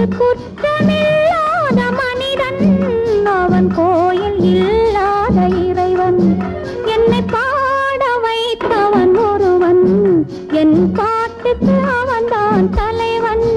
குற்றமில்லாத மனிதன் அவன் கோயில் இல்லாத இறைவன் என்னை பாட வைத்தவன் ஒருவன் என் பாட்டுக்கு அவன்தான் தலைவன்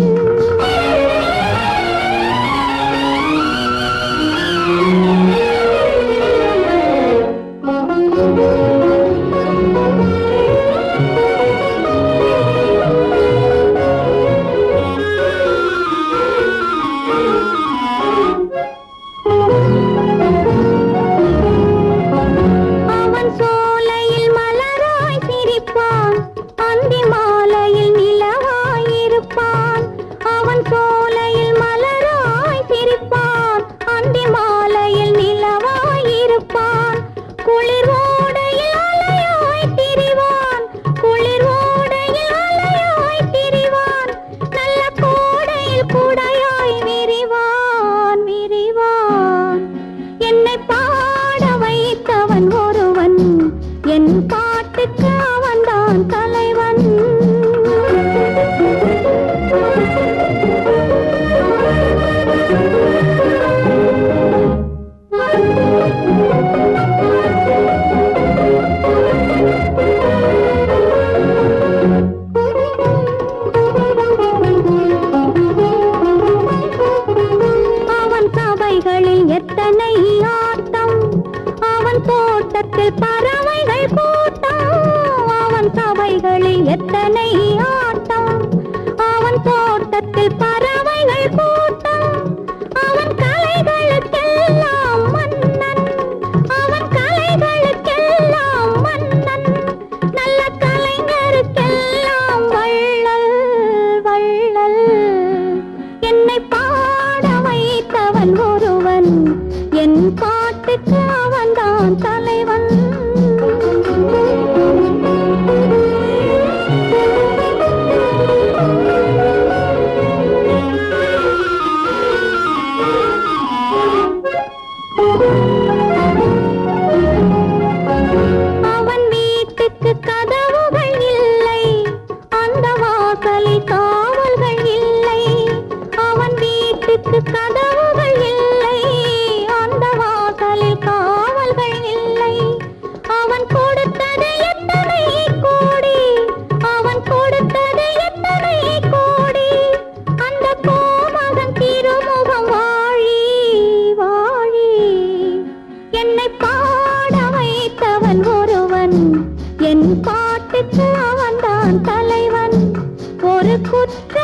அவன் சோலையில் மலராய் சிரிப்பான் அந்தி மாலையில் நிலவாய் இருப்பான் அவன் சோலையில் மலராய் சிரிப்பான் அந்தி மாலையில் நிலவாய் இருப்பான் குளிர் ஓடையில் அலையாய் திரிவான் குளிர் ஓடையில் அலையாய் திரிவான் நல்ல கோடையில் குடையாய் விரிவான் விரிவான் என்னை பாட வைத்தவன் ஒருவன் என் பாட்டுக்கு அவன்தான் தலைவன் அவன் சபைகளில் எத்தனை ஆட்டம் அவன் தோட்டத்தில் பறவைகள் கூட்டம் அவன் சபைகளில் எத்தனை ஆட்டம் அவன் தோட்டத்தில் பறவைகள் கூட்டம் அவன் கலைகளுக்கெல்லாம் மன்னன் அவன் கலைகளுக்கெல்லாம் மன்னன் நல்ல கலைஞருக்கெல்லாம் வள்ளல் வள்ளல் என்னை பாட வைத்தவன் ஒருவன் என் பாட்டுக்கு அவன்தான் தலைவன் அவன் வீட்டுக்கு கதவுகள் இல்லை அந்த வாசலில் காவல்கள் இல்லை அவன் வீட்டுக்கு கதவுகள் இல்லை அந்த வாசலில் காவல்கள் இல்லை அவன் கொடுத்தது எத்தனை கோடி அவன் கொடுத்தது எத்தனை கோடி அந்த கோமகன் திருமுகம் வாழி வாழி என்னை பாட வைத்தவன் ஒருவன் என் பாட்டுக்கு அவன்தான் தலைவன் ஒரு குற்ற